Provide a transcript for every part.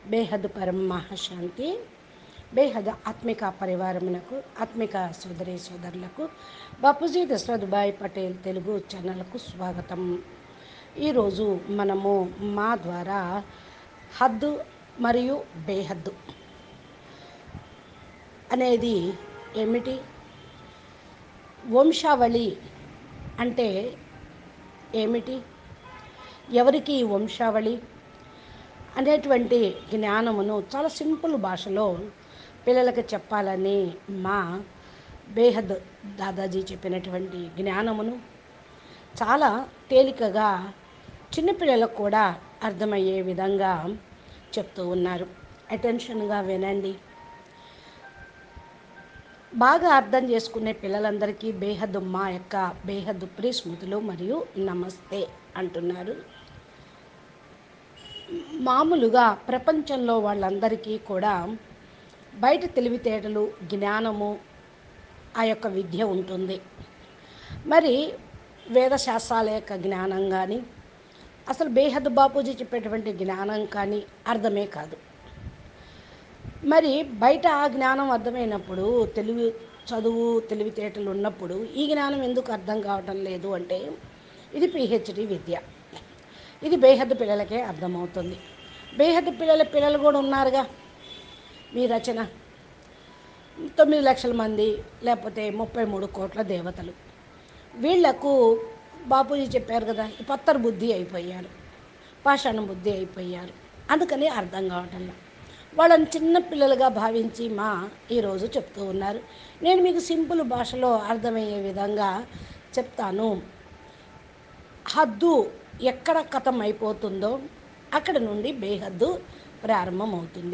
బేహద్ పరం మహాశాంతి బేహద్ ఆత్మిక పరివారమునకు ఆత్మిక సోదరి సోదరులకు బాపూజీ దశరథ్ పటేల్ తెలుగు ఛానల్కు స్వాగతం ఈరోజు మనము మా ద్వారా హద్దు మరియు బేహద్దు అనేది ఏమిటి వంశావళి అంటే ఏమిటి ఎవరికి ఈ వంశావళి అనేటువంటి జ్ఞానమును చాలా సింపుల్ భాషలో పిల్లలకి చెప్పాలని మా బేహద్ దాదాజీ చెప్పినటువంటి జ్ఞానమును చాలా తేలికగా చిన్నపిల్లలకు కూడా అర్థమయ్యే విధంగా చెప్తూ ఉన్నారు అటెన్షన్గా వినండి బాగా అర్థం చేసుకునే పిల్లలందరికీ బేహద్దు మా యొక్క బేహద్దు ప్రియ స్మృతులు మరియు నమస్తే అంటున్నారు మామూలుగా ప్రపంచంలో వాళ్ళందరికీ కూడా బయట తెలివితేటలు జ్ఞానము ఆ యొక్క విద్య ఉంటుంది మరి వేదశాస్త్రాల యొక్క జ్ఞానం కానీ అసలు బేహద్ బాపూజీ చెప్పేటువంటి జ్ఞానం కానీ అర్థమే కాదు మరి బయట ఆ జ్ఞానం అర్థమైనప్పుడు తెలివి చదువు తెలివితేటలు ఉన్నప్పుడు ఈ జ్ఞానం ఎందుకు అర్థం కావటం లేదు అంటే ఇది పిహెచ్డి విద్య ఇది బేహద్దు పిల్లలకే అర్థమవుతుంది బేహద్దు పిల్లల పిల్లలు కూడా ఉన్నారుగా మీ రచన తొమ్మిది లక్షల మంది లేకపోతే ముప్పై మూడు కోట్ల దేవతలు వీళ్లకు బాపూజీ చెప్పారు కదా ఈ పత్తర్ బుద్ధి అయిపోయారు పాషాణ బుద్ధి అయిపోయారు అందుకని అర్థం కావటంలో వాళ్ళని చిన్న పిల్లలుగా భావించి మా ఈరోజు చెప్తూ ఉన్నారు నేను మీకు సింపుల్ భాషలో అర్థమయ్యే విధంగా చెప్తాను హద్దు ఎక్కడ కథం అయిపోతుందో అక్కడ నుండి బేహద్దు ప్రారంభమవుతుంది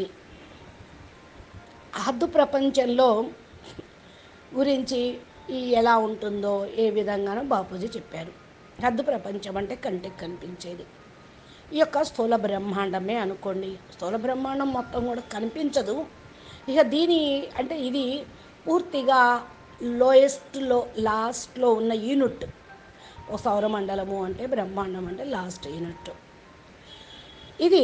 హద్దు ప్రపంచంలో గురించి ఈ ఎలా ఉంటుందో ఏ విధంగానో బాపూజీ చెప్పారు హద్దు ప్రపంచం అంటే కంటికి కనిపించేది ఈ యొక్క స్థూల బ్రహ్మాండమే అనుకోండి స్థూల బ్రహ్మాండం మొత్తం కూడా కనిపించదు ఇక దీని అంటే ఇది పూర్తిగా లోయెస్ట్లో లాస్ట్లో ఉన్న యూనిట్ ఓ సౌరమండలము అంటే బ్రహ్మాండం అంటే లాస్ట్ యూనిట్ ఇది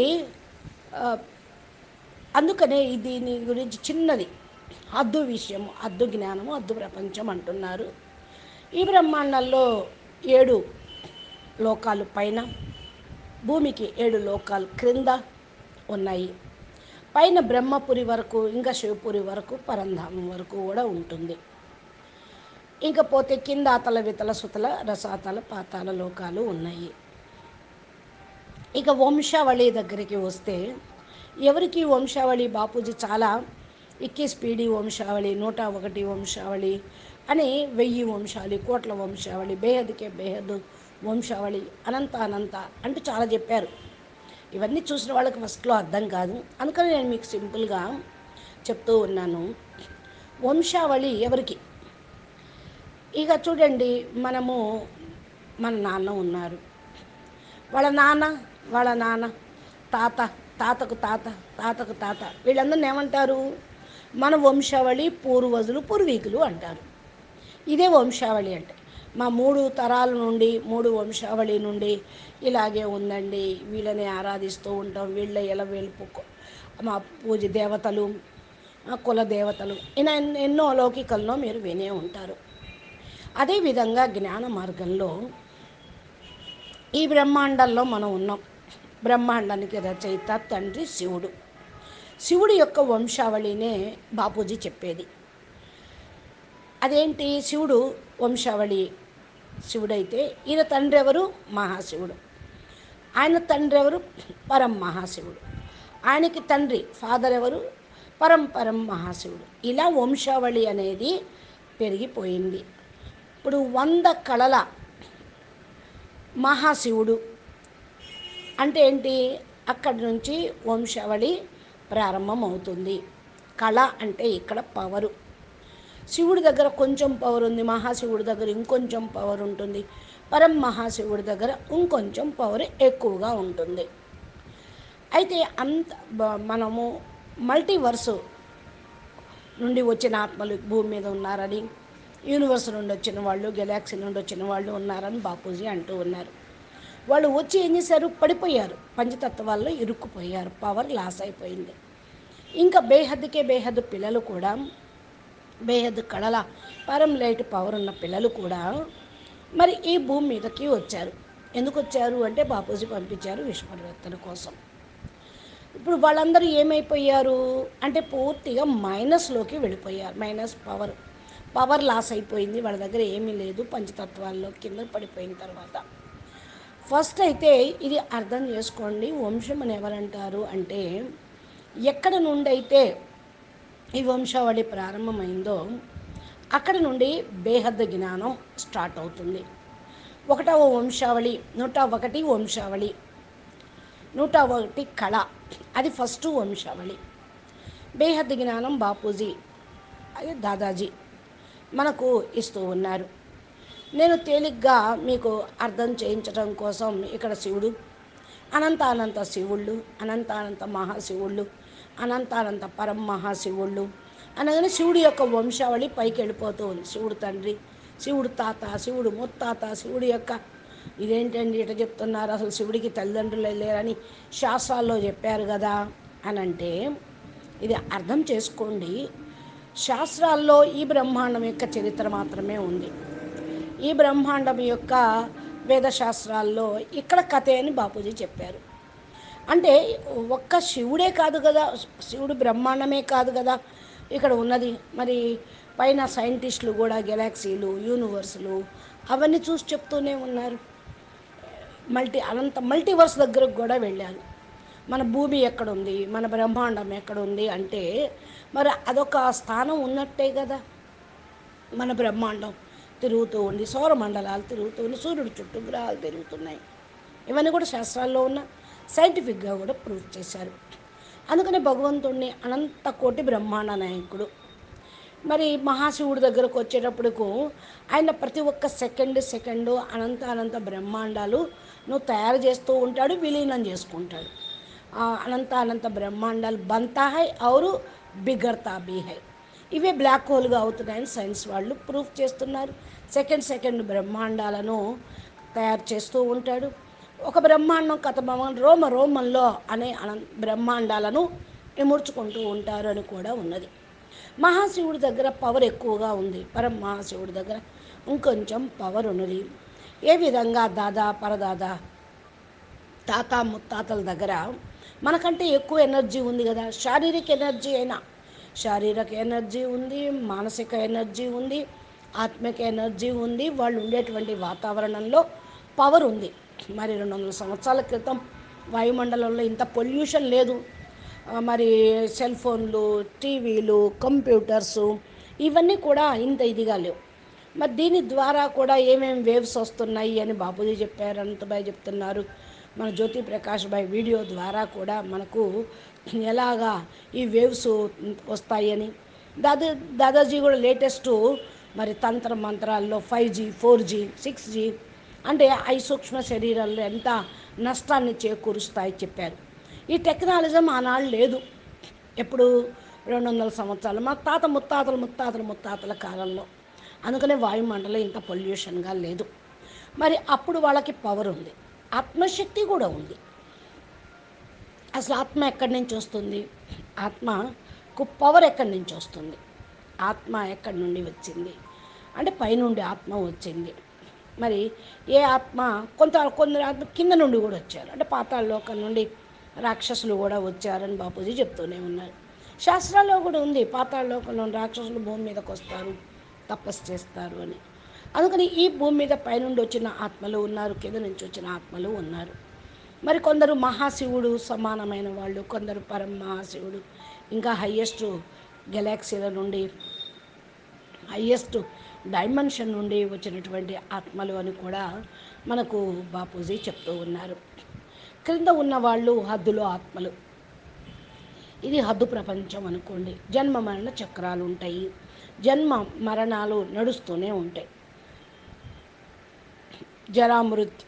అందుకనే దీని గురించి చిన్నది అద్దు విషయము అద్దు జ్ఞానము అద్దు ప్రపంచం అంటున్నారు ఈ బ్రహ్మాండంలో ఏడు లోకాలు పైన భూమికి ఏడు లోకాలు క్రింద ఉన్నాయి పైన బ్రహ్మపురి వరకు ఇంకా శివపురి వరకు పరంధామం వరకు కూడా ఉంటుంది ఇంకా పోతే కింద అతల వితల సుతల రసాతల పాతాల లోకాలు ఉన్నాయి ఇక వంశావళి దగ్గరికి వస్తే ఎవరికి వంశావళి బాపూజీ చాలా ఇక్కి స్పీడీ వంశావళి నూట ఒకటి వంశావళి అని వెయ్యి వంశాలి కోట్ల వంశావళి బేహద్కే బేహద్ వంశావళి అనంత అనంత అంటూ చాలా చెప్పారు ఇవన్నీ చూసిన వాళ్ళకి ఫస్ట్లో అర్థం కాదు అందుకని నేను మీకు సింపుల్గా చెప్తూ ఉన్నాను వంశావళి ఎవరికి ఇక చూడండి మనము మన నాన్న ఉన్నారు వాళ్ళ నాన్న వాళ్ళ నాన్న తాత తాతకు తాత తాతకు తాత వీళ్ళందరిని ఏమంటారు మన వంశావళి పూర్వజులు పూర్వీకులు అంటారు ఇదే వంశావళి అంటే మా మూడు తరాల నుండి మూడు వంశావళి నుండి ఇలాగే ఉందండి వీళ్ళని ఆరాధిస్తూ ఉంటాం వీళ్ళ ఎలా వెలుపు మా పూజ దేవతలు కుల దేవతలు ఇలా ఎన్నో లౌకికల్లో మీరు వినే ఉంటారు అదేవిధంగా జ్ఞాన మార్గంలో ఈ బ్రహ్మాండంలో మనం ఉన్నాం బ్రహ్మాండానికి రచయిత తండ్రి శివుడు శివుడి యొక్క వంశావళినే బాపూజీ చెప్పేది అదేంటి శివుడు వంశావళి శివుడైతే ఈయన తండ్రి ఎవరు మహాశివుడు ఆయన తండ్రి ఎవరు పరం మహాశివుడు ఆయనకి తండ్రి ఫాదర్ ఎవరు పరం పరం మహాశివుడు ఇలా వంశావళి అనేది పెరిగిపోయింది ఇప్పుడు వంద కళల మహాశివుడు అంటే ఏంటి అక్కడి నుంచి వంశావళి ప్రారంభమవుతుంది కళ అంటే ఇక్కడ పవరు శివుడి దగ్గర కొంచెం పవర్ ఉంది మహాశివుడి దగ్గర ఇంకొంచెం పవర్ ఉంటుంది పరం మహాశివుడి దగ్గర ఇంకొంచెం పవర్ ఎక్కువగా ఉంటుంది అయితే అంత మనము మల్టీవర్సు నుండి వచ్చిన ఆత్మలు భూమి మీద ఉన్నారని యూనివర్స్ నుండి వచ్చిన వాళ్ళు గెలాక్సీ నుండి వచ్చిన వాళ్ళు ఉన్నారని బాపూజీ అంటూ ఉన్నారు వాళ్ళు వచ్చి ఏం చేశారు పడిపోయారు పంచతత్వాల్లో ఇరుక్కుపోయారు పవర్ లాస్ అయిపోయింది ఇంకా బేహద్దుకే బేహద్దు పిల్లలు కూడా బేహద్దు కళల పరం లైట్ పవర్ ఉన్న పిల్లలు కూడా మరి ఈ భూమి మీదకి వచ్చారు ఎందుకు వచ్చారు అంటే బాపూజీ పంపించారు విశ్వపరివర్తన కోసం ఇప్పుడు వాళ్ళందరూ ఏమైపోయారు అంటే పూర్తిగా మైనస్లోకి వెళ్ళిపోయారు మైనస్ పవర్ పవర్ లాస్ అయిపోయింది వాళ్ళ దగ్గర ఏమీ లేదు పంచతత్వాల్లో కింద పడిపోయిన తర్వాత ఫస్ట్ అయితే ఇది అర్థం చేసుకోండి వంశం అని ఎవరంటారు అంటే ఎక్కడ నుండి అయితే ఈ వంశావళి ప్రారంభమైందో అక్కడ నుండి బేహద్ద జ్ఞానం స్టార్ట్ అవుతుంది ఒకటవ వంశావళి నూట ఒకటి వంశావళి నూట ఒకటి కళ అది ఫస్ట్ వంశావళి బేహద్ జ్ఞానం బాపూజీ అది దాదాజీ మనకు ఇస్తూ ఉన్నారు నేను తేలిగ్గా మీకు అర్థం చేయించడం కోసం ఇక్కడ శివుడు అనంత అనంత శివుళ్ళు అనంత అనంత మహాశివుళ్ళు అనంత అనంత పరం మహాశివుళ్ళు అనగానే శివుడి యొక్క వంశావళి పైకి వెళ్ళిపోతూ ఉంది శివుడు తండ్రి శివుడు తాత శివుడు ముత్తాత శివుడి యొక్క ఇదేంటండి ఇట చెప్తున్నారు అసలు శివుడికి తల్లిదండ్రులు లేరని శాస్త్రాల్లో చెప్పారు కదా అని అంటే ఇది అర్థం చేసుకోండి శాస్త్రాల్లో ఈ బ్రహ్మాండం యొక్క చరిత్ర మాత్రమే ఉంది ఈ బ్రహ్మాండం యొక్క వేదశాస్త్రాల్లో ఇక్కడ కథే అని బాపూజీ చెప్పారు అంటే ఒక్క శివుడే కాదు కదా శివుడు బ్రహ్మాండమే కాదు కదా ఇక్కడ ఉన్నది మరి పైన సైంటిస్టులు కూడా గెలాక్సీలు యూనివర్సులు అవన్నీ చూసి చెప్తూనే ఉన్నారు మల్టీ అనంత మల్టీవర్స్ దగ్గరకు కూడా వెళ్ళాను మన భూమి ఎక్కడుంది మన బ్రహ్మాండం ఎక్కడుంది అంటే మరి అదొక స్థానం ఉన్నట్టే కదా మన బ్రహ్మాండం తిరుగుతూ ఉంది సౌరమండలాలు తిరుగుతూ ఉంది సూర్యుడు చుట్టూ గ్రహాలు తిరుగుతున్నాయి ఇవన్నీ కూడా శాస్త్రాల్లో ఉన్న సైంటిఫిక్గా కూడా ప్రూవ్ చేశారు అందుకనే భగవంతుడిని అనంత కోటి బ్రహ్మాండ నాయకుడు మరి మహాశివుడి దగ్గరకు వచ్చేటప్పటికు ఆయన ప్రతి ఒక్క సెకండ్ సెకండ్ అనంత అనంత బ్రహ్మాండాలు నువ్వు తయారు చేస్తూ ఉంటాడు విలీనం చేసుకుంటాడు ఆ అనంత అనంత బ్రహ్మాండాలు బంతా హై ఔరు బిగర్తా బీ హై ఇవే బ్లాక్ హోల్గా అవుతున్నాయని సైన్స్ వాళ్ళు ప్రూఫ్ చేస్తున్నారు సెకండ్ సెకండ్ బ్రహ్మాండాలను తయారు చేస్తూ ఉంటాడు ఒక బ్రహ్మాండం కథమం రోమ రోమంలో అనే అనం బ్రహ్మాండాలను ఇముడ్చుకుంటూ ఉంటారు అని కూడా ఉన్నది మహాశివుడి దగ్గర పవర్ ఎక్కువగా ఉంది పరం మహాశివుడి దగ్గర ఇంకొంచెం పవర్ ఉన్నది ఏ విధంగా దాదా పరదాదా తాత ముత్తాతల దగ్గర మనకంటే ఎక్కువ ఎనర్జీ ఉంది కదా శారీరక ఎనర్జీ అయినా శారీరక ఎనర్జీ ఉంది మానసిక ఎనర్జీ ఉంది ఆత్మిక ఎనర్జీ ఉంది వాళ్ళు ఉండేటువంటి వాతావరణంలో పవర్ ఉంది మరి రెండు వందల సంవత్సరాల క్రితం వాయుమండలంలో ఇంత పొల్యూషన్ లేదు ఆ, మరి సెల్ ఫోన్లు టీవీలు కంప్యూటర్సు ఇవన్నీ కూడా ఇంత ఇదిగా లేవు మరి దీని ద్వారా కూడా ఏమేమి వేవ్స్ వస్తున్నాయి అని బాపూజీ చెప్పారు అనంతబాయ్ చెప్తున్నారు మన జ్యోతి ప్రకాష్ బాయ్ వీడియో ద్వారా కూడా మనకు ఎలాగా ఈ వేవ్స్ వస్తాయని దాదా దాదాజీ కూడా లేటెస్ట్ మరి తంత్ర మంత్రాల్లో five G four G six G అంటే ఐ సూక్ష్మ శరీరాల్లో ఎంత నష్టాన్ని చేకూరుస్తాయి చెప్పారు ఈ టెక్నాలజీ ఆనాడు లేదు ఎప్పుడు రెండు వందల సంవత్సరాలు మా తాత ముత్తాతల ముత్తాతల ముత్తాతల కాలంలో అందుకనే వాయుమండలం ఇంత పొల్యూషన్గా లేదు మరి అప్పుడు వాళ్ళకి పవర్ ఉంది ఆత్మశక్తి కూడా ఉంది అసలు ఆత్మ ఎక్కడి నుంచి వస్తుంది ఆత్మకు పవర్ ఎక్కడి నుంచి వస్తుంది ఆత్మ ఎక్కడి నుండి వచ్చింది అంటే పైనుండి ఆత్మ వచ్చింది మరి ఏ ఆత్మ కొంత కొందరు ఆత్మ కింద నుండి కూడా వచ్చారు అంటే పాతాళ లోకం నుండి రాక్షసులు కూడా వచ్చారని బాపూజీ చెప్తూనే ఉన్నారు శాస్త్రాల్లో కూడా ఉంది పాతాళ లోకంలో రాక్షసులు భూమి మీదకి వస్తారు తపస్సు చేస్తారు అని అందుకని ఈ భూమి మీద పైనుండి వచ్చిన ఆత్మలు ఉన్నారు కింద నుంచి వచ్చిన ఆత్మలు ఉన్నారు మరి కొందరు మహాశివుడు సమానమైన వాళ్ళు కొందరు పరం మహాశివుడు ఇంకా హయ్యెస్ట్ గెలాక్సీల నుండి హయ్యెస్ట్ డైమెన్షన్ నుండి వచ్చినటువంటి ఆత్మలు అని కూడా మనకు బాపూజీ చెప్తూ ఉన్నారు క్రింద ఉన్న వాళ్ళు హద్దులో ఆత్మలు ఇది హద్దు ప్రపంచం అనుకోండి జన్మ మరణ చక్రాలు ఉంటాయి జన్మ మరణాలు నడుస్తూనే ఉంటాయి జరామృత్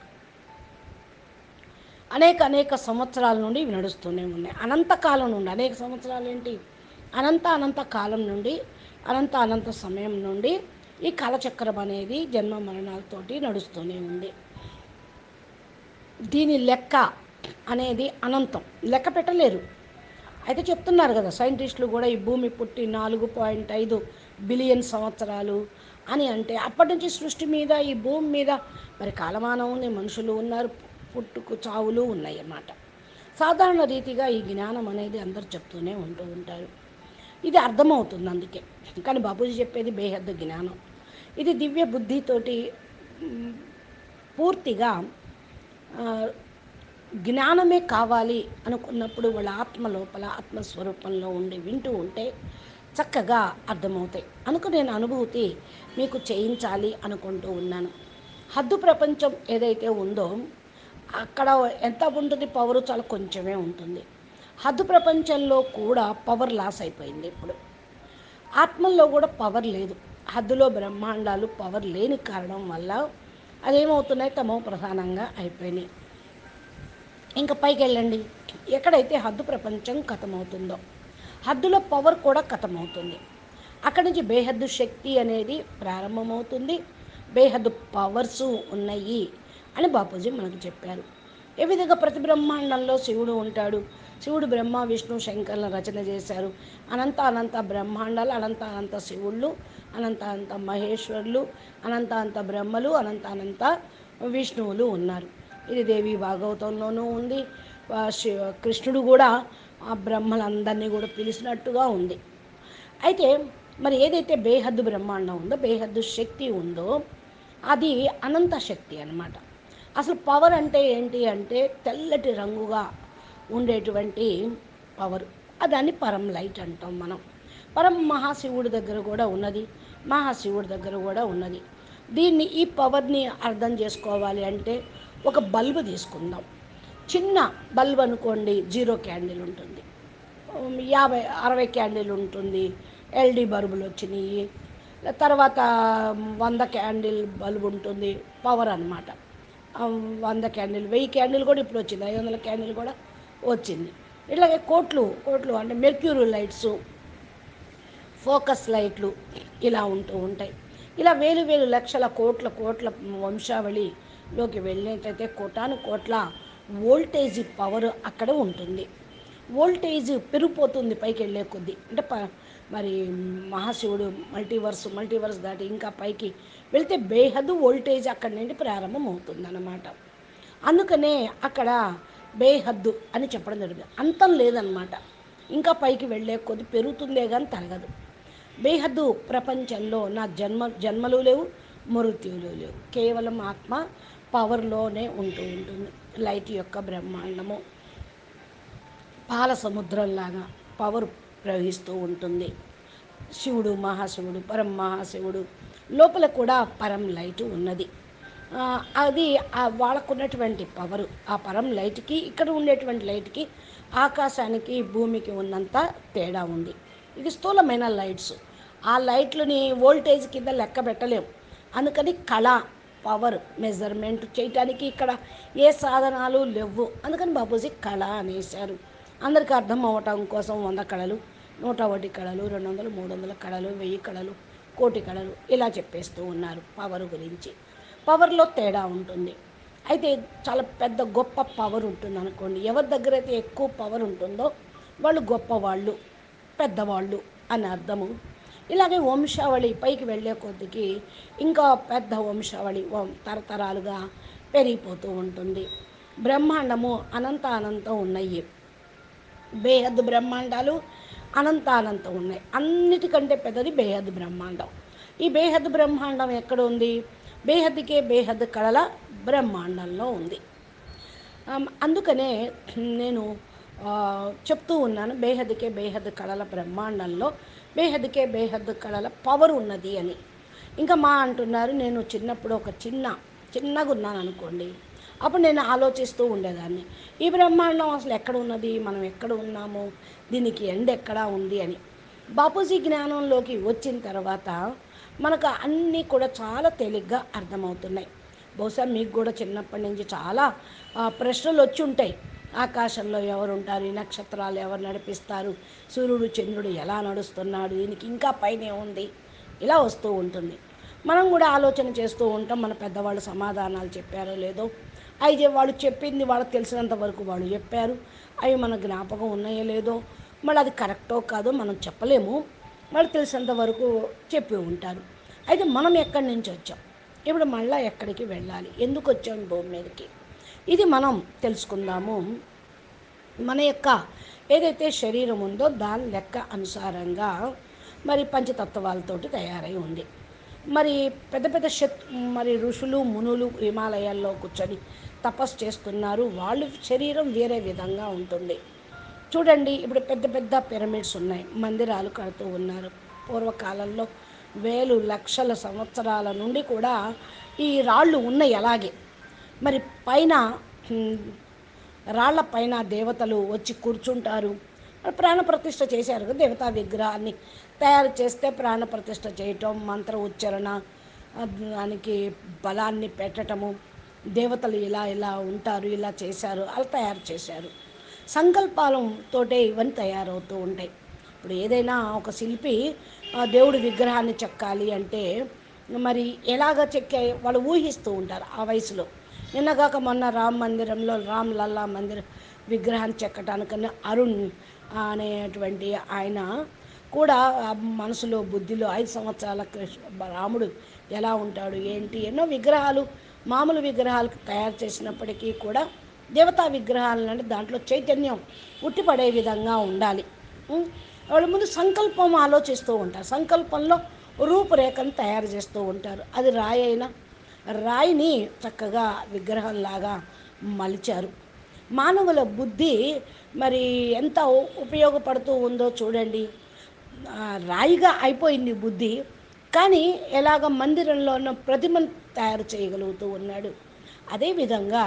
అనేక అనేక సంవత్సరాల నుండి ఇవి నడుస్తూనే ఉన్నాయి అనంతకాలం నుండి అనేక సంవత్సరాలు ఏంటి అనంత అనంత కాలం నుండి అనంత అనంత సమయం నుండి ఈ కాలచక్రం అనేది జన్మ మరణాలతోటి నడుస్తూనే ఉంది దీని లెక్క అనేది అనంతం లెక్క పెట్టలేరు అయితే చెప్తున్నారు కదా సైంటిస్టులు కూడా ఈ భూమి పుట్టి నాలుగు పాయింట్ ఐదు బిలియన్ సంవత్సరాలు అని అంటే అప్పటి నుంచి సృష్టి మీద ఈ భూమి మీద మరి కాలమానం ఉంది మనుషులు ఉన్నారు పుట్టుకు చావులు ఉన్నాయి అన్నమాట సాధారణ రీతిగా ఈ జ్ఞానం అనేది అందరు చెప్తూనే ఉంటూ ఉంటారు ఇది అర్థమవుతుంది అందుకే కానీ బాబూజీ చెప్పేది బేహద్దు జ్ఞానం ఇది దివ్య బుద్ధితోటి మ్, పూర్తిగా ఆ, జ్ఞానమే కావాలి అనుకున్నప్పుడు వాళ్ళ ఆత్మ లోపల ఆత్మస్వరూపంలో ఉండి వింటూ ఉంటే చక్కగా అర్థమవుతాయి అనుకు నేను అనుభూతి మీకు చేయించాలి అనుకుంటూ ఉన్నాను హద్దు ప్రపంచం ఏదైతే ఉందో అక్కడ ఎంత ఉంటుంది పవర్ చాలా కొంచెమే ఉంటుంది హద్దు ప్రపంచంలో కూడా పవర్ లాస్ అయిపోయింది ఇప్పుడు ఆత్మల్లో కూడా పవర్ లేదు హద్దులో బ్రహ్మాండాలు పవర్ లేని కారణం వల్ల అదేమవుతున్నాయి తమో ప్రధానంగా అయిపోయినాయి ఇంకా పైకి వెళ్ళండి ఎక్కడైతే హద్దు ప్రపంచం కథమవుతుందో హద్దులో పవర్ కూడా కథమవుతుంది అక్కడి నుంచి బేహద్దు శక్తి అనేది ప్రారంభమవుతుంది బేహద్దు పవర్స్ ఉన్నాయి అని బాపూజీ మనకు చెప్పారు ఏ విధంగా ప్రతి బ్రహ్మాండంలో శివుడు ఉంటాడు శివుడు బ్రహ్మ విష్ణు శంకర్లను రచన చేశారు అనంత అనంత బ్రహ్మాండాలు అనంత అనంత శివుళ్ళు అనంత అనంత మహేశ్వరులు అనంత అనంత బ్రహ్మలు అనంత అనంత విష్ణువులు ఉన్నారు ఇది దేవి భాగవతంలోనూ ఉంది ఆ శి- కృష్ణుడు కూడా ఆ బ్రహ్మలందరినీ కూడా పిలిచినట్టుగా ఉంది అయితే మరి ఏదైతే బేహద్దు బ్రహ్మాండం ఉందో బేహద్దు శక్తి ఉందో అది అనంత శక్తి అన్నమాట అసలు పవర్ అంటే ఏంటి అంటే తెల్లటి రంగుగా ఉండేటువంటి పవర్ దాన్ని పరం లైట్ అంటాం మనం పరం మహాశివుడి దగ్గర కూడా ఉన్నది మహాశివుడి దగ్గర కూడా ఉన్నది దీన్ని ఈ పవర్ని అర్థం చేసుకోవాలి అంటే ఒక బల్బు తీసుకుందాం చిన్న బల్బ్ అనుకోండి జీరో క్యాండిల్ ఉంటుంది ఉమ్, యాభై అరవై క్యాండిల్ ఉంటుంది ఎల్డి బల్బులు వచ్చినాయి తర్వాత వంద క్యాండిల్ బల్బ్ ఉంటుంది పవర్ అనమాట వంద క్యాండిల్ వెయ్యి క్యాండిల్ కూడా ఇప్పుడు వచ్చింది ఐదు వందల క్యాండిల్ కూడా వచ్చింది ఇట్లాగే కోట్లు కోట్లు అంటే మెర్క్యూరీ లైట్స్ ఫోకస్ లైట్లు ఇలా ఉంటూ ఉంటాయి ఇలా వేలు వేలు లక్షల కోట్ల కోట్ల వంశావళిలోకి వెళ్ళినట్టయితే కోటాను కోట్ల వోల్టేజ్ పవర్ అక్కడ ఉంటుంది వోల్టేజ్ పెరిగిపోతుంది పైకి వెళ్ళే కొద్దీ అంటే ప మరి మహాశివుడు మల్టీవర్స్ మల్టీవర్స్ దాటి ఇంకా పైకి వెళ్తే బేహద్దు వోల్టేజ్ అక్కడి నుండి ప్రారంభం అవుతుంది అందుకనే అక్కడ బేహద్దు అని చెప్పడం జరుగుతుంది అంతం లేదనమాట ఇంకా పైకి వెళ్ళే కొద్ది పెరుగుతుందే కానీ తరగదు బేహద్దు ప్రపంచంలో నా జన్మ జన్మలు లేవు మృత్యువులు లేవు కేవలం ఆత్మ పవర్లోనే ఉంటూ ఉంటుంది లైట్ యొక్క బ్రహ్మాండము పాల సముద్రంలాగా పవర్ ప్రవహిస్తూ ఉంటుంది శివుడు మహాశివుడు పరం మహాశివుడు లోపల కూడా పరం లైట్ ఉన్నది ఆ, అది ఆ వాళ్ళకున్నటువంటి పవరు ఆ పరం లైట్కి ఇక్కడ ఉండేటువంటి లైట్కి ఆకాశానికి భూమికి ఉన్నంత తేడా ఉంది ఇది స్థూలమైన లైట్స్ ఆ లైట్లని వోల్టేజ్ కింద లెక్క పెట్టలేము అందుకని కళ పవర్ మెజర్మెంట్ చేయటానికి ఇక్కడ ఏ సాధనాలు లేవు అందుకని బాబూజీ కళ అనేశారు అందరికీ అర్థం అవ్వటం కోసం వంద కళలు నూట ఒకటి కళలు రెండు వందలు మూడు వందల కళలు వెయ్యి కళలు కోటి కళలు ఇలా చెప్పేస్తూ ఉన్నారు పవర్ గురించి పవర్లో తేడా ఉంటుంది అయితే చాలా పెద్ద గొప్ప పవర్ ఉంటుంది అనుకోండి ఎవరి దగ్గర అయితే ఎక్కువ పవర్ ఉంటుందో వాళ్ళు గొప్పవాళ్ళు పెద్దవాళ్ళు అని అర్థము ఇలాగే వంశావళి పైకి వెళ్ళే కొద్దికి ఇంకా పెద్ద వంశావళి వం- తరతరాలుగా పెరిగిపోతూ ఉంటుంది బ్రహ్మాండము అనంత అనంతం ఉన్నాయి బేహద్దు బ్రహ్మాండాలు అనంత అనంతం ఉన్నాయి అన్నిటికంటే పెద్దది బేహద్దు బ్రహ్మాండం ఈ బేహద్దు బ్రహ్మాండం ఎక్కడ ఉంది బేహద్దుకే బేహద్దు కళల బ్రహ్మాండంలో ఉంది ఆమ్, అందుకనే నేను ఆ, చెప్తూ ఉన్నాను బేహద్దుకే బేహద్దు కళల బ్రహ్మాండంలో బేహద్దుకే బేహద్దు కళల పవర్ ఉన్నది అని ఇంకా మా అంటున్నారు నేను చిన్నప్పుడు ఒక చిన్న చిన్నగా ఉన్నాను అనుకోండి అప్పుడు నేను ఆలోచిస్తూ ఉండేదాన్ని ఈ బ్రహ్మాండం అసలు ఎక్కడ ఉన్నది మనం ఎక్కడ ఉన్నాము దీనికి ఎండ్ ఎక్కడ ఉంది అని బాపూజీ జ్ఞానంలోకి వచ్చిన తర్వాత మనకు అన్నీ కూడా చాలా తేలిగ్గా అర్థమవుతున్నాయి బహుశా మీకు కూడా చిన్నప్పటి నుంచి చాలా ఆ, ప్రశ్నలు వచ్చి ఉంటాయి ఆకాశంలో ఎవరు ఉంటారు ఈ నక్షత్రాలు ఎవరు నడిపిస్తారు సూర్యుడు చంద్రుడు ఎలా నడుస్తున్నాడు దీనికి ఇంకా పైనే ఉంది ఇలా వస్తూ ఉంటుంది మనం కూడా ఆలోచన చేస్తూ ఉంటాం మన పెద్దవాళ్ళు సమాధానాలు చెప్పారో లేదో అయితే వాళ్ళు చెప్పింది వాళ్ళకి తెలిసినంత వరకు వాళ్ళు చెప్పారు అవి మన జ్ఞాపకం ఉన్నాయో లేదో మళ్ళీ అది కరెక్టో కాదో మనం చెప్పలేము వాళ్ళకి తెలిసినంత వరకు చెప్పి ఉంటారు అయితే మనం ఎక్కడి నుంచి వచ్చాం ఇప్పుడు మళ్ళీ ఎక్కడికి వెళ్ళాలి ఎందుకు వచ్చాం భూమి మీదకి ఇది మనం తెలుసుకుందాము మన యొక్క ఏదైతే శరీరం ఉందో దాని లెక్క అనుసారంగా మరి పంచతత్వాలతోటి తయారై ఉంది మరి పెద్ద పెద్ద శత్ మరి ఋషులు మునులు హిమాలయాల్లో కూర్చొని తపస్సు చేస్తున్నారు వాళ్ళు శరీరం వేరే విధంగా ఉంటుంది చూడండి ఇప్పుడు పెద్ద పెద్ద పిరమిడ్స్ ఉన్నాయి మందిరాలు కడుతూ ఉన్నారు పూర్వకాలంలో వేలు లక్షల సంవత్సరాల నుండి కూడా ఈ రాళ్ళు ఉన్నాయి అలాగే మరి పైన హ్మ్, రాళ్ల పైన దేవతలు వచ్చి కూర్చుంటారు ప్రాణ ప్రతిష్ఠ చేశారు కదా దేవతా విగ్రహాన్ని తయారు చేస్తే ప్రాణ ప్రతిష్ఠ చేయటం మంత్ర ఉచ్చారణ ఆ, దానికి బలాన్ని పెట్టటము దేవతలు ఇలా ఇలా ఉంటారు ఇలా చేశారు అలా తయారు చేశారు సంకల్పాలతోటే ఇవన్నీ తయారవుతూ ఉంటాయి ఇప్పుడు ఏదైనా ఒక శిల్పి ఆ, దేవుడి విగ్రహాన్ని చెక్కాలి అంటే మరి ఎలాగ చెక్కే వాళ్ళు ఊహిస్తూ ఉంటారు ఆ వయసులో నిన్నగాక మొన్న రామ్ మందిరంలో రామ్ లల్లా మందిర విగ్రహాన్ని చెక్కటానికన్నా అరుణ్ అనేటువంటి ఆయన కూడా ఆ మనసులో బుద్ధిలో ఐదు సంవత్సరాల కృష్ణ రాముడు ఎలా ఉంటాడు ఏంటి ఎన్నో విగ్రహాలు మామూలు విగ్రహాలు తయారు చేసినప్పటికీ కూడా దేవతా విగ్రహాలు అంటే దాంట్లో చైతన్యం ఉట్టిపడే విధంగా ఉండాలి ఉం? వాళ్ళ ముందు సంకల్పం ఆలోచిస్తూ ఉంటారు సంకల్పంలో రూపురేఖను తయారు చేస్తూ ఉంటారు అది రాయి అయినా రాయిని చక్కగా విగ్రహంలాగా మలిచారు మానవుల బుద్ధి మరి ఎంత ఉ- ఉపయోగపడుతూ ఉందో చూడండి ఆ, రాయిగా అయిపోయింది బుద్ధి కానీ ఎలాగ మందిరంలో ఉన్న ప్రతిమను తయారు చేయగలుగుతూ ఉన్నాడు అదేవిధంగా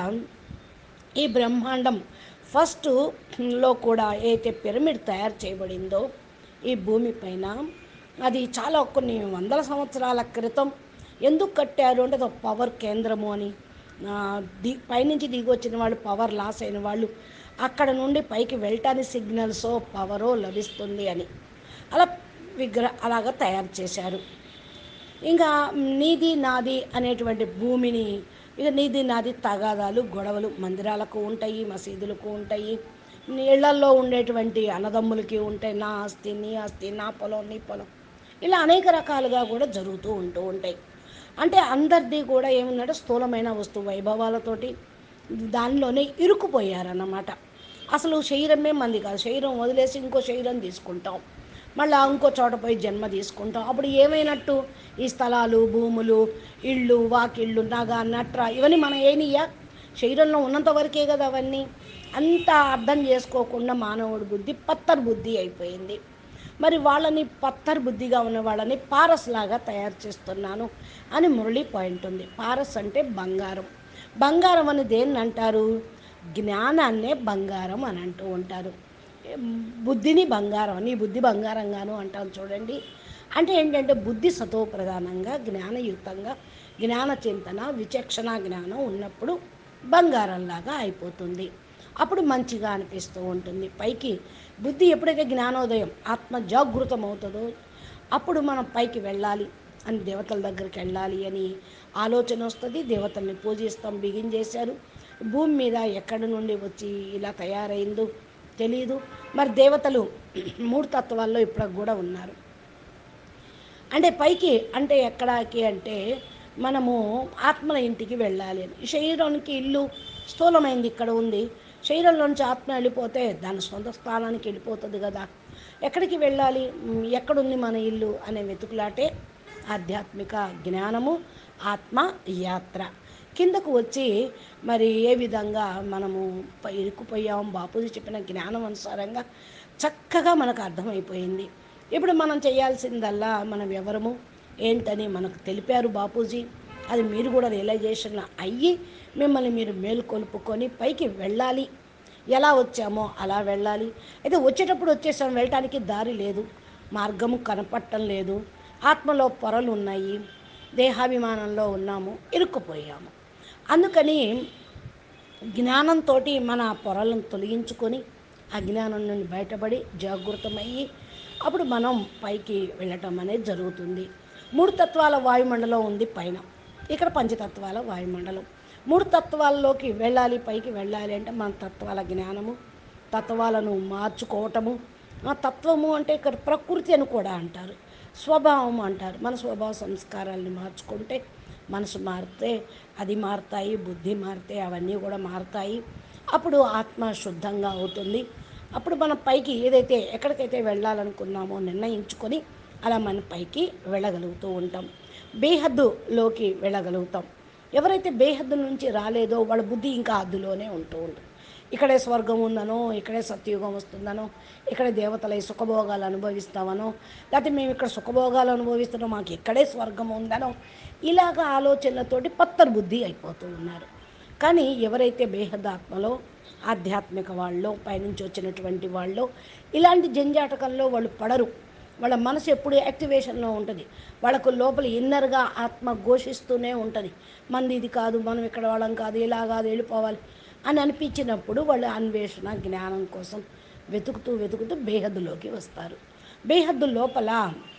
ఈ బ్రహ్మాండం ఫస్ట్ లో కూడా ఏదైతే పిరమిడ్ తయారు చేయబడిందో ఈ భూమిపైన అది చాలా కొన్ని వందల సంవత్సరాల క్రితం ఎందుకు కట్టారు అంటే అది పవర్ కేంద్రము అని ఆ, ది పైనుంచి దిగి వచ్చిన వాళ్ళు పవర్ లాస్ అయిన వాళ్ళు అక్కడ నుండి పైకి వెళ్ళటానికి సిగ్నల్సో పవరో లభిస్తుంది అని అలా విగ్రహ అలాగా తయారు చేశారు ఇంకా నీది నాది అనేటువంటి భూమిని ఇక నీది నాది తగాదాలు గొడవలు మందిరాలకు ఉంటాయి మసీదులకు ఉంటాయి నీళ్లల్లో ఉండేటువంటి అన్నదమ్ములకి ఉంటాయి నా ఆస్తి నీ ఆస్తి నా పొలం నీ పొలం ఇలా అనేక రకాలుగా కూడా జరుగుతూ ఉంటూ ఉంటాయి అంటే అందరిది కూడా ఏముందంటే స్థూలమైన వస్తు వైభవాలతోటి దానిలోనే ఇరుక్కుపోయారన్నమాట అసలు శరీరమే మంది కాదు శరీరం వదిలేసి ఇంకో శరీరం తీసుకుంటాం మళ్ళీ ఇంకో చోట పోయి జన్మ తీసుకుంటాం అప్పుడు ఏమైనట్టు ఈ స్థలాలు భూములు ఇళ్ళు వాకిళ్ళు నగ నట్ర ఇవన్నీ మనం ఏనియా శరీరంలో ఉన్నంత వరకే కదా అవన్నీ అంత అర్థం చేసుకోకుండా మానవుడి బుద్ధి పత్తర్ బుద్ధి అయిపోయింది మరి వాళ్ళని పత్తర్ బుద్ధిగా ఉన్న వాళ్ళని పారస్ లాగా తయారు చేస్తున్నాను అని మురళి పాయింట్ ఉంది పారస్ అంటే బంగారం బంగారం అని దేన్ని అంటారు జ్ఞానాన్నే బంగారం అని అంటూ ఉంటారు బుద్ధిని బంగారం నీ బుద్ధి బంగారంగాను అంటాం చూడండి అంటే ఏంటంటే బుద్ధి సతో ప్రధానంగా జ్ఞానయుక్తంగా జ్ఞాన చింతన విచక్షణ జ్ఞానం ఉన్నప్పుడు బంగారంలాగా అయిపోతుంది అప్పుడు మంచిగా అనిపిస్తూ ఉంటుంది పైకి బుద్ధి ఎప్పుడైతే జ్ఞానోదయం ఆత్మ జాగృతం అవుతుందో అప్పుడు మనం పైకి వెళ్ళాలి అని దేవతల దగ్గరికి వెళ్ళాలి అని ఆలోచన వస్తుంది దేవతల్ని పూజిస్తాం బిగించేశారు భూమి మీద ఎక్కడి నుండి వచ్చి ఇలా తయారైందో తెలియదు మరి దేవతలు మూడు తత్వాల్లో ఇప్పటికి కూడా ఉన్నారు అంటే పైకి అంటే ఎక్కడికి అంటే మనము ఆత్మల ఇంటికి వెళ్ళాలి అని ఈ శరీరానికి ఇల్లు స్థూలమైంది ఇక్కడ ఉంది శరీరంలోంచి ఆత్మ వెళ్ళిపోతే దాని సొంత స్థానానికి వెళ్ళిపోతుంది కదా ఎక్కడికి వెళ్ళాలి మ్, ఎక్కడుంది మన ఇల్లు అనే వెతుకులాటే ఆధ్యాత్మిక జ్ఞానము ఆత్మ యాత్ర కిందకు వచ్చి మరి ఏ విధంగా మనము ప- ఇరుక్కుపోయాం బాపూజీ చెప్పిన జ్ఞానం అనుసారంగా చక్కగా మనకు అర్థమైపోయింది ఇప్పుడు మనం చేయాల్సిందల్లా మనం ఎవరము ఏంటని మనకు తెలిపారు బాపూజీ అది మీరు కూడా రియలైజేషన్ అయ్యి మిమ్మల్ని మీరు మేలుకొల్పుకొని పైకి వెళ్ళాలి ఎలా వచ్చామో అలా వెళ్ళాలి అయితే వచ్చేటప్పుడు వచ్చేసాం వెళ్ళటానికి దారి లేదు మార్గము కనపడటం లేదు ఆత్మలో పొరలు ఉన్నాయి దేహాభిమానంలో ఉన్నాము ఇరుక్కుపోయాము అందుకని జ్ఞానంతో మన పొరలను తొలగించుకొని అజ్ఞానం నుండి బయటపడి జాగృతమయ్యి అప్పుడు మనం పైకి వెళ్ళటం అనేది జరుగుతుంది మూడు తత్వాల వాయుమండలం ఉంది పైన ఇక్కడ పంచతత్వాల వాయుమండలం మూడు తత్వాల్లోకి వెళ్ళాలి పైకి వెళ్ళాలి అంటే మన తత్వాల జ్ఞానము తత్వాలను మార్చుకోవటము ఆ తత్వము అంటే ఇక్కడ ప్రకృతి అని కూడా అంటారు స్వభావం అంటారు మన స్వభావ సంస్కారాలను మార్చుకుంటే మనసు మారితే అది మారుతాయి బుద్ధి మారితే అవన్నీ కూడా మారుతాయి అప్పుడు ఆత్మ శుద్ధంగా అవుతుంది అప్పుడు మనం పైకి ఏదైతే ఎక్కడికైతే వెళ్ళాలనుకున్నామో నిర్ణయించుకొని అలా మన పైకి వెళ్ళగలుగుతూ ఉంటాం బేహద్దులోకి వెళ్ళగలుగుతాం ఎవరైతే బేహద్దు నుంచి రాలేదో వాళ్ళ బుద్ధి ఇంకా హద్దులోనే ఉంటూ ఉంటుంది ఇక్కడే స్వర్గం ఉందనో ఇక్కడే సత్యుగం వస్తుందనో ఇక్కడే దేవతలై సుఖభోగాలు అనుభవిస్తామనో లేకపోతే మేము ఇక్కడ సుఖభోగాలు అనుభవిస్తున్నాం మాకు ఇక్కడే స్వర్గం ఉందనో ఇలాగ ఆలోచనలతోటి పత్తర్ బుద్ధి అయిపోతూ ఉన్నారు కానీ ఎవరైతే బేహదాత్మలో ఆధ్యాత్మిక వాళ్ళు పైనుంచి వచ్చినటువంటి వాళ్ళు ఇలాంటి జంజాటకంలో వాళ్ళు పడరు వాళ్ళ మనసు ఎప్పుడు యాక్టివేషన్లో ఉంటుంది వాళ్ళకు లోపల ఇన్నర్గా ఆత్మ ఘోషిస్తూనే ఉంటుంది మంది ఇది కాదు మనం ఇక్కడ వాళ్ళం కాదు ఇలా కాదు వెళ్ళిపోవాలి అని అనిపించినప్పుడు వాళ్ళు అన్వేషణ జ్ఞానం కోసం వెతుకుతూ వెతుకుతూ బేహద్దులోకి వస్తారు బేహద్దు లోపల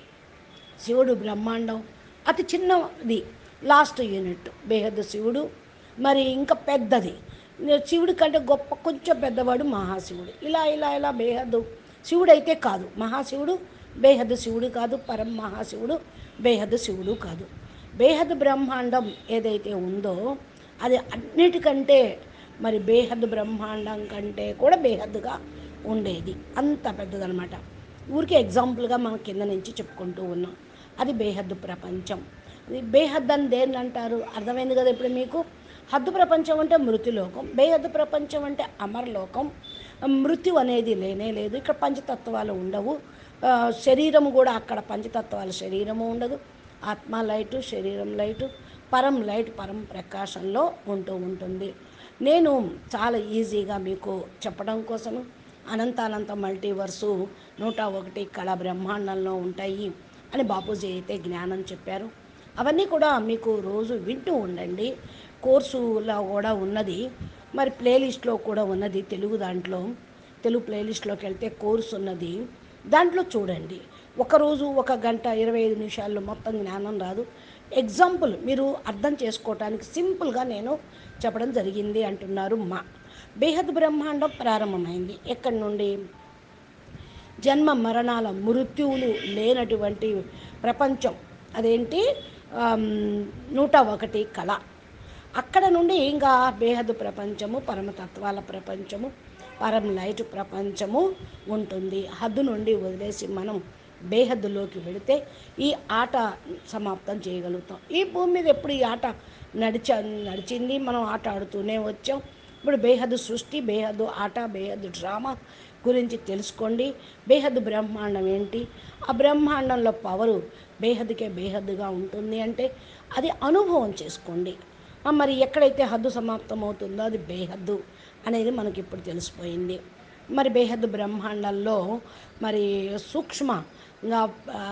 శివుడు బ్రహ్మాండం అతి చిన్నది లాస్ట్ యూనిట్ బేహద్దు శివుడు మరి ఇంకా పెద్దది శివుడి కంటే గొప్ప కొంచెం పెద్దవాడు మహాశివుడు ఇలా ఇలా ఇలా బేహద్దు శివుడు అయితే కాదు మహాశివుడు బేహద్దు శివుడు కాదు పరం మహాశివుడు బేహద్దు శివుడు కాదు బేహద్దు బ్రహ్మాండం ఏదైతే ఉందో అది అన్నిటికంటే మరి బేహద్దు బ్రహ్మాండం కంటే కూడా బేహద్దుగా ఉండేది అంత పెద్దదనమాట ఊరికే ఎగ్జాంపుల్గా మనం కింద నుంచి చెప్పుకుంటూ ఉన్నాం అది బేహద్దు ప్రపంచం ఇది బేహద్ అని దేన్ని అంటారు అర్థమైంది కదా ఇప్పుడు మీకు హద్దు ప్రపంచం అంటే మృత్యులోకం బేహద్దు ప్రపంచం అంటే అమరలోకం మృత్యు అనేది లేనే లేదు ఇక్కడ పంచతత్వాలు ఉండవు ఆ, శరీరము కూడా అక్కడ పంచతత్వాల శరీరము ఉండదు ఆత్మ లైటు శరీరం లైటు పరం లైట్ పరం ప్రకాశంలో ఉంటూ ఉంటుంది నేను చాలా ఈజీగా మీకు చెప్పడం కోసము అనంతానంత మల్టీవర్సు నూట ఒకటి కళ బ్రహ్మాండంలో ఉంటాయి అని బాపూజీ అయితే జ్ఞానం చెప్పారు అవన్నీ కూడా మీకు రోజు వింటూ ఉండండి కోర్సులో కూడా ఉన్నది మరి ప్లేలిస్ట్లో కూడా ఉన్నది తెలుగు దాంట్లో తెలుగు ప్లేలిస్ట్లోకి వెళ్తే కోర్సు ఉన్నది దాంట్లో చూడండి ఒకరోజు ఒక గంట ఇరవై ఐదు నిమిషాల్లో మొత్తం జ్ఞానం రాదు ఎగ్జాంపుల్ మీరు అర్థం చేసుకోవటానికి సింపుల్గా నేను చెప్పడం జరిగింది అంటున్నారు మా బేహద్ బ్రహ్మాండం ప్రారంభమైంది ఎక్కడి నుండి జన్మ మరణాల మృత్యువులు లేనటువంటి ప్రపంచం అదేంటి ఆమ్, నూట ఒకటి కళ అక్కడ నుండి ఇంకా బేహద్దు ప్రపంచము పరమతత్వాల ప్రపంచము పరం లైట్ ప్రపంచము ఉంటుంది హద్దు నుండి వదిలేసి మనం బేహద్దులోకి వెళితే ఈ ఆట సమాప్తం చేయగలుగుతాం ఈ భూమి మీద ఎప్పుడు ఈ ఆట నడిచ నడిచింది మనం ఆట ఆడుతూనే వచ్చాం ఇప్పుడు బేహద్దు సృష్టి బేహద్దు ఆట బేహద్దు డ్రామా గురించి తెలుసుకోండి బేహద్దు బ్రహ్మాండం ఏంటి ఆ బ్రహ్మాండంలో పవరు బేహద్దుకే బేహద్దుగా ఉంటుంది అంటే అది అనుభవం చేసుకోండి ఆ మరి ఎక్కడైతే హద్దు సమాప్తం అవుతుందో అది బేహద్దు అనేది మనకి ఇప్పుడు తెలిసిపోయింది మరి బేహద్దు బ్రహ్మాండంలో మరి సూక్ష్మంగా ఆ,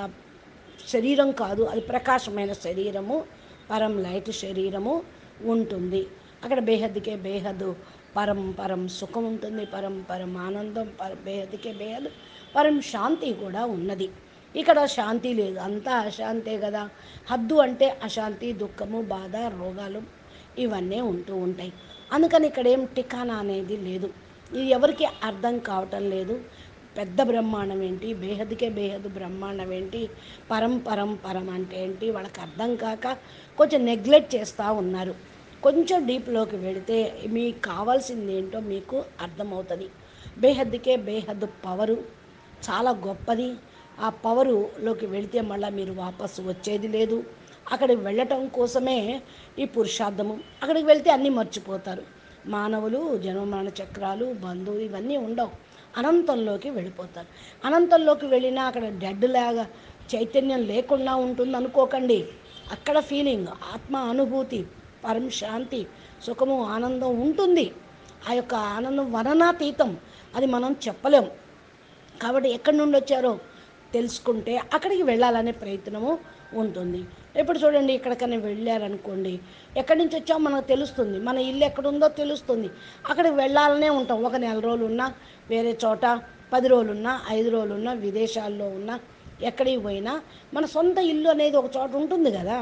శరీరం కాదు అది ప్రకాశమైన శరీరము పరం లైట్ శరీరము ఉంటుంది అక్కడ బేహద్దుకే బేహద్దు పరం పరం సుఖం ఉంటుంది పరం పరం ఆనందం పర బేహద్దుకే బేహద్దు పరం శాంతి కూడా ఉన్నది ఇక్కడ శాంతి లేదు అంతా అశాంతే కదా హద్దు అంటే అశాంతి దుఃఖము బాధ రోగాలు ఇవన్నీ ఉంటూ ఉంటాయి అందుకని ఇక్కడ ఏం టికానా అనేది లేదు ఇది ఎవరికి అర్థం కావటం లేదు పెద్ద బ్రహ్మాండం ఏంటి బేహద్కే బేహద్ బ్రహ్మాండం ఏంటి పరం పరం పరం అంటే ఏంటి వాళ్ళకి అర్థం కాక కొంచెం నెగ్లెక్ట్ చేస్తూ ఉన్నారు కొంచెం డీప్లోకి వెళితే మీకు కావాల్సింది ఏంటో మీకు అర్థమవుతుంది బేహద్దుకే బేహద్దు పవరు చాలా గొప్పది ఆ పవరులోకి వెళితే మళ్ళీ మీరు వాపసు వచ్చేది లేదు అక్కడికి వెళ్ళటం కోసమే ఈ పురుషార్థము అక్కడికి వెళ్తే అన్నీ మర్చిపోతారు మానవులు జన్మమరణ చక్రాలు బంధువు ఇవన్నీ ఉండవు అనంతంలోకి వెళ్ళిపోతారు అనంతంలోకి వెళ్ళినా అక్కడ డెడ్ లాగా చైతన్యం లేకుండా ఉంటుంది అనుకోకండి అక్కడ ఫీలింగ్ ఆత్మ అనుభూతి పరం శాంతి సుఖము ఆనందం ఉంటుంది ఆ యొక్క ఆనందం వర్ణనాతీతం అది మనం చెప్పలేం కాబట్టి ఎక్కడి నుండి వచ్చారో తెలుసుకుంటే అక్కడికి వెళ్ళాలనే ప్రయత్నము ఉంటుంది ఇప్పుడు చూడండి ఎక్కడికైనా వెళ్ళారనుకోండి ఎక్కడి నుంచి వచ్చామో మనకు తెలుస్తుంది మన ఇల్లు ఎక్కడుందో తెలుస్తుంది అక్కడికి వెళ్ళాలనే ఉంటాం ఒక నెల రోజులు ఉన్నా వేరే చోట పది రోజులు ఉన్నా ఐదు రోజులు ఉన్నా విదేశాల్లో ఉన్నా ఎక్కడికి పోయినా మన సొంత ఇల్లు అనేది ఒక చోట ఉంటుంది కదా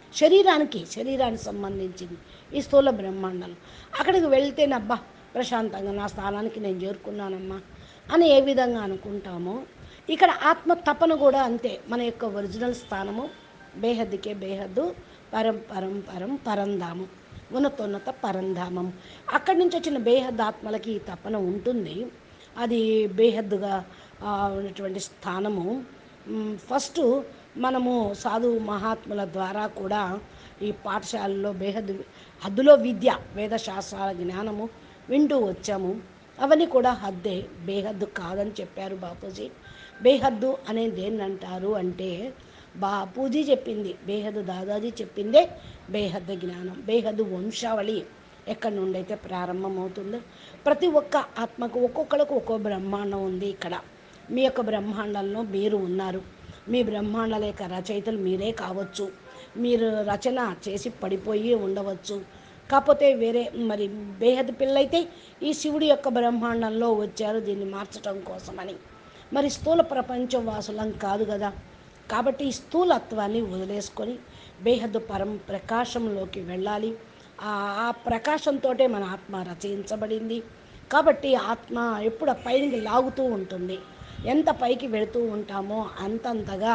శరీరానికి శరీరానికి సంబంధించింది ఈ స్థూల బ్రహ్మాండం అక్కడికి వెళ్తేనబ్బా ప్రశాంతంగా నా స్థానానికి నేను చేరుకున్నానమ్మా అని ఏ విధంగా అనుకుంటామో ఇక్కడ ఆత్మ తపన కూడా అంతే మన యొక్క ఒరిజినల్ స్థానము బేహద్దుకే బేహద్దు పరం పరం పరం పరంధాము ఉన్నతోన్నత పరంధామం అక్కడి నుంచి వచ్చిన బేహద్ ఆత్మలకి ఈ తపన ఉంటుంది అది బేహద్దుగా ఆ, ఉన్నటువంటి స్థానము మ్, ఫస్ట్ మనము సాధు మహాత్ముల ద్వారా కూడా ఈ పాఠశాలలో బేహద్దు హద్దులో విద్య వేద శాస్త్రాల జ్ఞానము వింటూ వచ్చాము అవన్నీ కూడా హద్దే బేహద్దు కాదని చెప్పారు బాపూజీ బేహద్దు అనేది ఏంటంటారు అంటే బాపూజీ చెప్పింది బేహద్దు దాదాజీ చెప్పిందే బేహద్దు జ్ఞానం బేహద్దు వంశావళి ఎక్కడి నుండి అయితే ప్రారంభమవుతుందో ప్రతి ఒక్క ఆత్మకు ఒక్కొక్కరికి ఒక్కో బ్రహ్మాండం ఉంది ఇక్కడ మీ యొక్క బ్రహ్మాండంలో మీరు ఉన్నారు మీ బ్రహ్మాండాల యొక్క రచయితలు మీరే కావచ్చు మీరు రచన చేసి పడిపోయి ఉండవచ్చు కాకపోతే వేరే మరి బేహద్ పిల్లైతే ఈ శివుడి యొక్క బ్రహ్మాండంలో వచ్చారు దీన్ని మార్చటం కోసమని మరి స్థూల ప్రపంచం వాసులం కాదు కదా కాబట్టి ఈ స్థూలత్వాన్ని వదిలేసుకొని బేహద్దు పరం ప్రకాశంలోకి వెళ్ళాలి ఆ ఆ ప్రకాశంతో మన ఆత్మ రచయించబడింది కాబట్టి ఆత్మ ఎప్పుడు ఆ పైకి లాగుతూ ఉంటుంది ఎంత పైకి వెళుతూ ఉంటామో అంతంతగా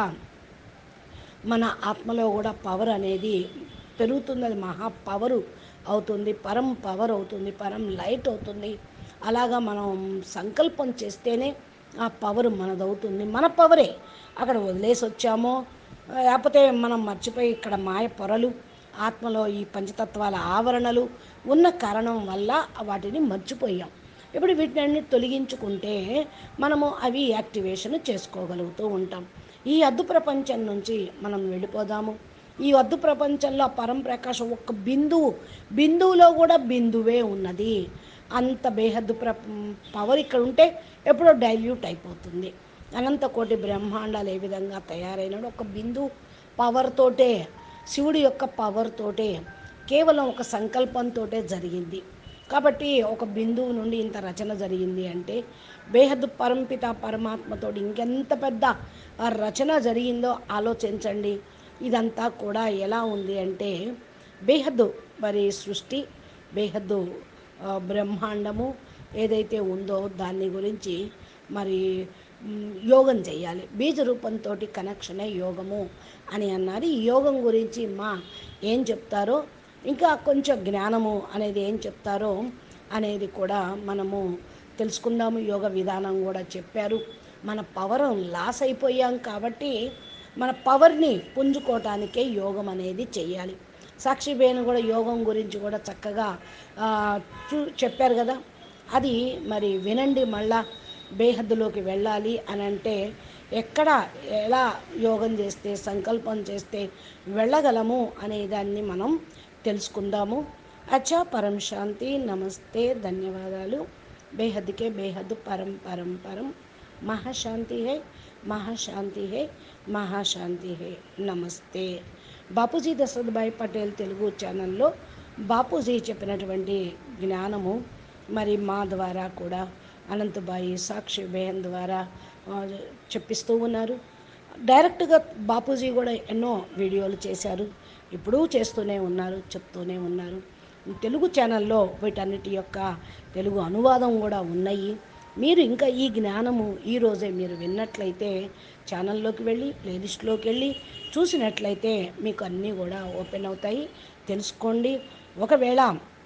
మన ఆత్మలో కూడా పవర్ అనేది పెరుగుతుంది అది మహా పవరు అవుతుంది పరం పవర్ అవుతుంది పరం లైట్ అవుతుంది అలాగా మనం సంకల్పం చేస్తేనే ఆ పవర్ మనదవుతుంది మన పవరే అక్కడ వదిలేసి వచ్చామో లేకపోతే మనం మర్చిపోయి ఇక్కడ మాయ పొరలు ఆత్మలో ఈ పంచతత్వాల ఆవరణలు ఉన్న కారణం వల్ల వాటిని మర్చిపోయాం ఇప్పుడు వీటిని తొలగించుకుంటే మనము అవి యాక్టివేషన్ చేసుకోగలుగుతూ ఉంటాం ఈ అద్దు ప్రపంచం నుంచి మనం వెళ్ళిపోదాము ఈ అద్దు ప్రపంచంలో ఆ పరం ప్రకాశం ఒక్క బిందువు బిందువులో కూడా బిందువే ఉన్నది అంత బేహద్దు ప్ర పవర్ ఇక్కడ ఉంటే ఎప్పుడో డైల్యూట్ అయిపోతుంది అనంత కోటి బ్రహ్మాండాలు ఏ విధంగా తయారైనాడు ఒక బిందు పవర్ తోటే శివుడి యొక్క పవర్ తోటే కేవలం ఒక సంకల్పంతోటే జరిగింది కాబట్టి ఒక బిందువు నుండి ఇంత రచన జరిగింది అంటే బేహద్దు పరంపిత పరమాత్మతో ఇంకెంత పెద్ద ఆ రచన జరిగిందో ఆలోచించండి ఇదంతా కూడా ఎలా ఉంది అంటే బేహద్దు మరి సృష్టి బేహద్దు ఆ, బ్రహ్మాండము ఏదైతే ఉందో దాని గురించి మరి మ్, యోగం చేయాలి బీజ రూపంతో కనెక్షనే యోగము అని అన్నారు ఈ యోగం గురించి మా ఏం చెప్తారో ఇంకా కొంచెం జ్ఞానము అనేది ఏం చెప్తారో అనేది కూడా మనము తెలుసుకుందాము యోగ విధానం కూడా చెప్పారు మన పవర్ లాస్ అయిపోయాం కాబట్టి మన పవర్ని పుంజుకోవటానికే యోగం అనేది చెయ్యాలి సాక్షి బేను కూడా యోగం గురించి కూడా చక్కగా ఆ, చూ చెప్పారు కదా అది మరి వినండి మళ్ళా బేహద్దులోకి వెళ్ళాలి అని అంటే ఎక్కడ ఎలా యోగం చేస్తే సంకల్పం చేస్తే వెళ్ళగలము అనే దాన్ని మనం తెలుసుకుందాము అచ్చా పరం శాంతి నమస్తే ధన్యవాదాలు బేహద్కే బేహద్ పరం పరం పరం మహాశాంతి హై మహాశాంతి హై మహాశాంతి హై నమస్తే బాపూజీ దశరథభాయ్ పటేల్ తెలుగు ఛానల్లో బాపూజీ చెప్పినటువంటి జ్ఞానము మరి మా ద్వారా కూడా అనంతబాయి సాక్షి బేహన్ ద్వారా ఆ, చెప్పిస్తూ ఉన్నారు డైరెక్ట్గా బాపూజీ కూడా ఎన్నో వీడియోలు చేశారు ఇప్పుడు చేస్తూనే ఉన్నారు చెప్తూనే ఉన్నారు తెలుగు ఛానల్లో వీటన్నిటి యొక్క తెలుగు అనువాదం కూడా ఉన్నాయి మీరు ఇంకా ఈ జ్ఞానము ఈ రోజే మీరు విన్నట్లయితే ఛానల్లోకి వెళ్ళి ప్లేలిస్ట్లోకి వెళ్ళి చూసినట్లయితే మీకు అన్నీ కూడా ఓపెన్ అవుతాయి తెలుసుకోండి ఒకవేళ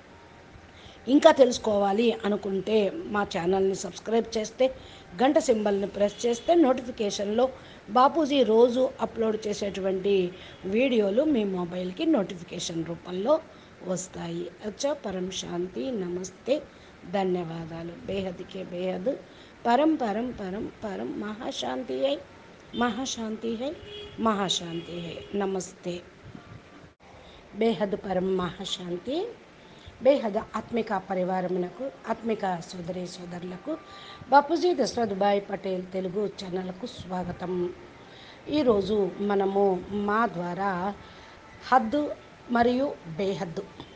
ఇంకా తెలుసుకోవాలి అనుకుంటే మా ఛానల్ని సబ్స్క్రైబ్ చేస్తే గంట సింబల్ని ప్రెస్ చేస్తే నోటిఫికేషన్లో బాపూజీ రోజు అప్లోడ్ చేసేటువంటి వీడియోలు మీ మొబైల్కి నోటిఫికేషన్ రూపంలో వస్తాయి అచ్చా పరం శాంతి నమస్తే ధన్యవాదాలు బేహద్కే బేహద్ పరం పరం పరం పరం మహాశాంతి హై మహాశాంతి హై మహాశాంతి హై నమస్తే బేహద్ పరం మహాశాంతి బేహద్ ఆత్మిక పరివారమునకు ఆత్మిక సోదరి సోదరులకు బాపూజీ దశరథ్భాయ్ పటేల్ తెలుగు ఛానల్కు స్వాగతం ఈరోజు మనము మా ద్వారా హద్దు మరియు బేహద్దు